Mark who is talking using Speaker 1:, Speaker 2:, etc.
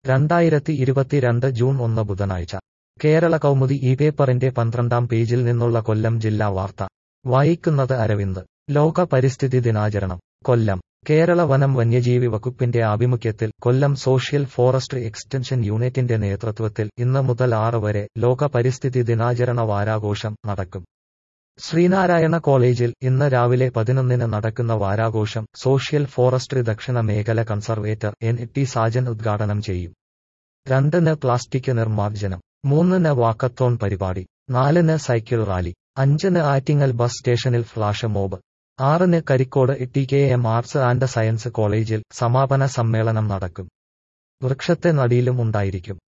Speaker 1: രണ്ടായിരത്തി ഇരുപത്തിരണ്ട് ജൂൺ ഒന്ന് ബുധനാഴ്ച കേരള കൗമുദി ഈ പേപ്പറിന്റെ പന്ത്രണ്ടാം പേജിൽ നിന്നുള്ള കൊല്ലം ജില്ലാ വാർത്ത വായിക്കുന്നത് അരവിന്ദ് ലോക പരിസ്ഥിതി ദിനാചരണം കൊല്ലം കേരള വനം വന്യജീവി വകുപ്പിന്റെ ആഭിമുഖ്യത്തിൽ കൊല്ലം സോഷ്യൽ ഫോറസ്ട്രി എക്സ്റ്റൻഷൻ യൂണിറ്റിന്റെ നേതൃത്വത്തിൽ ഇന്ന് മുതൽ ആറ് വരെ ലോക പരിസ്ഥിതി ദിനാചരണ വാരാഘോഷം നടക്കും ശ്രീനാരായണ കോളേജിൽ ഇന്ന് രാവിലെ പതിനൊന്നിന് നടക്കുന്ന വാരാഘോഷം സോഷ്യൽ ഫോറസ്ട്രി ദക്ഷിണ മേഖല കൺസർവേറ്റർ എൻ ടി സാജൻ ഉദ്ഘാടനം ചെയ്യും രണ്ടിന് പ്ലാസ്റ്റിക് നിർമ്മാർജ്ജനം മൂന്നിന് വാക്കത്തോൺ പരിപാടി നാലിന് സൈക്കിൾ റാലി അഞ്ചിന് ആറ്റിങ്ങൽ ബസ് സ്റ്റേഷനിൽ ഫ്ലാഷ് മോബ് ആറിന് Karicode T K M arts and science കോളേജിൽ സമാപന സമ്മേളനം നടക്കും വൃക്ഷത്തെ നടിയിലും ഉണ്ടായിരിക്കും